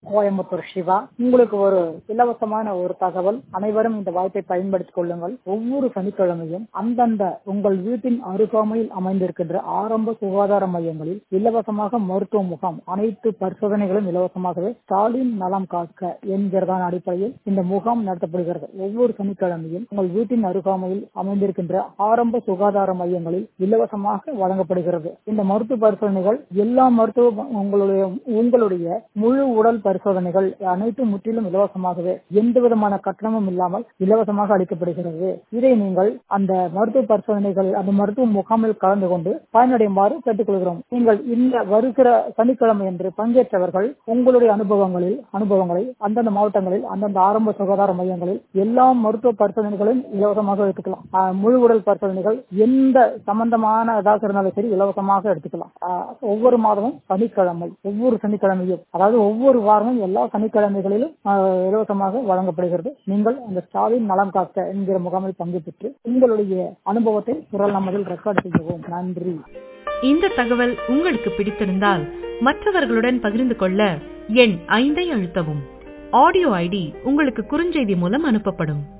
கோயம்புத்தூர் சிவா உங்களுக்கு ஒரு இலவசமான ஒரு தகவல் அனைவரும் இந்த வாய்ப்பை பயன்படுத்திக் கொள்ளுங்கள் ஒவ்வொரு சனிக்கிழமையும் அந்தந்த உங்கள் வீட்டின் அருகாமையில் அமைந்திருக்கின்ற ஆரம்ப சுகாதார மையங்களில் இலவசமாக மருத்துவ முகாம் அனைத்து பரிசோதனைகளும் இலவசமாகவே ஸ்டாலின் நலம் காக்க என்கிறதான அடிப்படையில் இந்த முகாம் நடத்தப்படுகிறது ஒவ்வொரு சனிக்கிழமையும் உங்கள் வீட்டின் அருகாமையில் அமைந்திருக்கின்ற ஆரம்ப சுகாதார மையங்களில் இலவசமாக வழங்கப்படுகிறது இந்த மருத்துவ பரிசோதனைகள் எல்லா மருத்துவ உங்களுடைய உங்களுடைய முழு உடல் பரிசோதனைகள் அனைத்தும் முற்றிலும் இலவசமாகவே எந்த விதமான கட்டணமும் இல்லாமல் இலவசமாக அளிக்கப்படுகிறது இதை நீங்கள் அந்த மருத்துவ பரிசோதனைகள் அந்த மருத்துவ முகாமில் கலந்து கொண்டு பயனடையுமாறு கேட்டுக்கொள்கிறோம் நீங்கள் இந்த வருகிற சனிக்கிழமை என்று பங்கேற்றவர்கள் உங்களுடைய அனுபவங்களில் அனுபவங்களை அந்தந்த மாவட்டங்களில் அந்தந்த ஆரம்ப சுகாதார மையங்களில் எல்லா மருத்துவ பரிசோதனைகளும் இலவசமாக எடுத்துக்கலாம் ஆஹ் முழு உடல் பரிசோதனைகள் எந்த சம்பந்தமானதாக இருந்தாலும் சரி இலவசமாக எடுத்துக்கலாம் ஆஹ் ஒவ்வொரு மாதமும் சனிக்கிழமை ஒவ்வொரு சனிக்கிழமையும் அதாவது ஒவ்வொரு வாரமும் எல்லா சனிக்கிழமைகளிலும் ஆஹ் இலவசமாக வழங்கப்படுகிறது நீங்கள் அந்த ஸ்டாலின் நலம் காக்க என்கிற முகாமில் பங்கு பெற்று உங்களுடைய அனுபவத்தை குரல் நமதில் ரெக்கார்ட் செய்யவும் நன்றி இந்த தகவல் உங்களுக்கு பிடித்திருந்தால் மற்றவர்களுடன் பகிர்ந்து கொள்ள எண் ஐந்தை அழுத்தவும் ஆடியோ ஐடி உங்களுக்கு குறுஞ்செய்தி மூலம் அனுப்பப்படும்